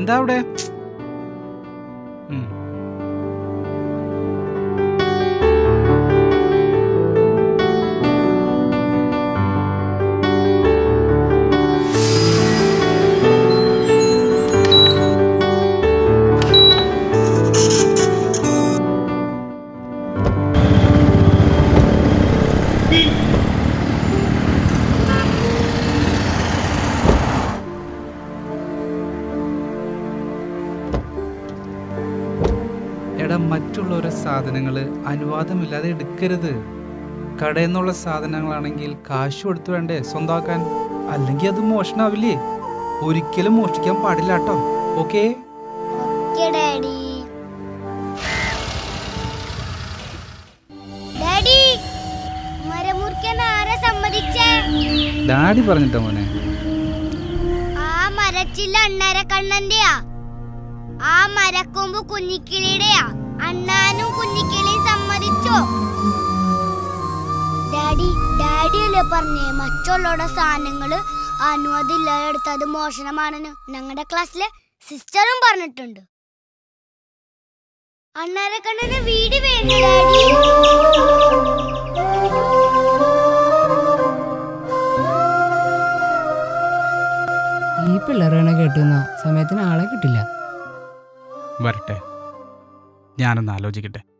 എന്താ അവിടെ ഉം. എടാ മറ്റുള്ളവരെ സാധനങ്ങൾ അനുവാദമില്ലാതെ എടുക്കരുത് കടയിൽ നിന്നുള്ള സാധനങ്ങളാണെങ്കിൽ കാശ് കൊടുത്തു വേണ്ടേ സ്വന്തമാക്കാൻ അല്ലെങ്കിൽ അത് മോഷണാവില്ലേ ഒരിക്കലും മോഷ്ടിക്കാൻ പാടില്ല കേട്ടോ ഓക്കേ ഓക്കേ ഡാഡി ഡാഡി മരമുറിക്കാൻ ആരെ സമ്മതിച്ചേ ഡാഡി പറഞ്ഞിട്ടോ മോനെ ആ മരച്ചില്ല അണ്ണാര കണ്ണന്റെയാ ആ മരക്കൊമ്പ് കുഞ്ഞിക്കിളിയുടെയാ അണ്ണാനും കുഞ്ഞിക്കിളിയും സമ്മതിച്ചോ ഡാഡി ഡാഡിയല്ലേ പറഞ്ഞേ മറ്റുള്ളവരുടെ സാധനങ്ങള് അനുവാദമില്ലാതെ എടുത്തത് മോഷണമാണെന്ന് ഞങ്ങളുടെ ക്ലാസ്സിലെ സിസ്റ്ററും പറഞ്ഞിട്ടുണ്ട് അണ്ണാരെ കണ്ണന് വീട് വേണ്ട ഡാഡി ഈ പിള്ളേരാണ് കേട്ടുന്ന സമയത്തിന് ആളെ കിട്ടില്ല വരട്ടെ ഞാനൊന്ന് ആലോചിക്കട്ടെ